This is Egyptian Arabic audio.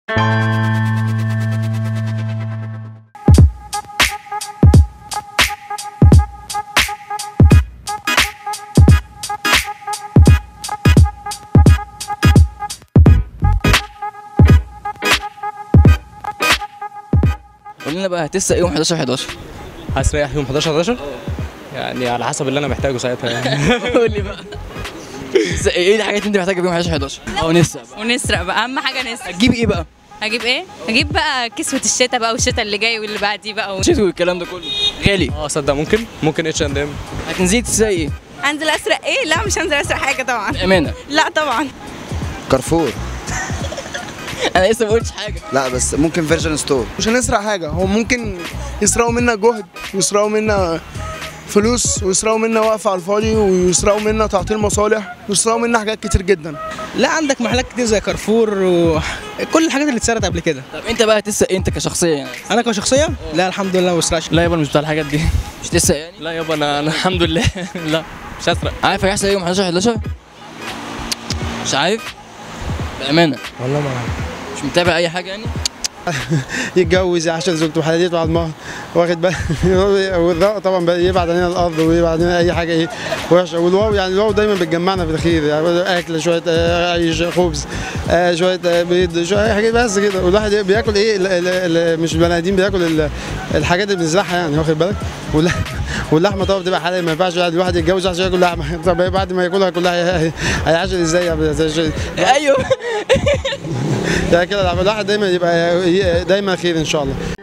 قول لنا بقى هتسرق يوم 11 11 هسرح يوم 11 11 يعني على حسب اللي انا محتاجه ساعتها يعني قول لي بقى ز- ايه الحاجات اللي انت محتاجها في يوم 11 11 او نسرق بقى ونسرق بقى اهم حاجه نسرق هتجيب ايه بقى هجيب ايه هجيب بقى كسوه الشتاء بقى والشتاء اللي جاي واللي بعديه بقى شتوي والكلام ده كله غالي اه صدق ممكن ممكن اتش اند ام هتنزلي تسرقي ايه انزل اسرق ايه لا مش هنزل اسرق حاجه طبعا بامانه لا طبعا كارفور انا لسه ما قلتش حاجه لا بس ممكن فيرجن ستور مش هنسرق حاجة هو ممكن يسرقوا منا جهد ويسرقوا منا فلوس ويسرقوا منا وقفة على الفاضي ويسرقوا منا تعطيل مصالح ويسرقوا منا حاجات كتير جدا لا عندك محلات كتير زي كارفور وكل الحاجات اللي اتسرقت قبل كده طب انت بقى هتسرق إيه انت كشخصيه يعني انا كشخصيه لا الحمد لله ما بسرقش لا يابا مش بتاع الحاجات دي مش تسرق يعني لا يابا انا انا الحمد لله لا مش هسرق عارف هيحصل إيه يوم 11 11 مش عارف بامانه والله ما مش متابع اي حاجه يعني يتجوز عشان زوجته وحلاليته بعد ما واخد بالك والرق طبعا بقى يبعد عننا الارض ويبعد عننا اي حاجه ايه وحشه والواو يعني الواو دايما بتجمعنا في الخير يعني اكل شويه آه، عيش خبز آه، شويه آه، بيض شويه حاجات بس كده والواحد بياكل ايه ال- ال- ال- مش البني ادمين بياكل ال- الحاجات اللي بنزرعها يعني واخد بالك واللح- واللحمه طبعا بتبقى حلال ما ينفعش يعني الواحد يتجوز عشان ياكل لحمه طب بعد ما ياكلها كلها هي- هيعاشر ازاي يعني ايوه يعني كده الواحد دايما يبقى دايما خير ان شاء الله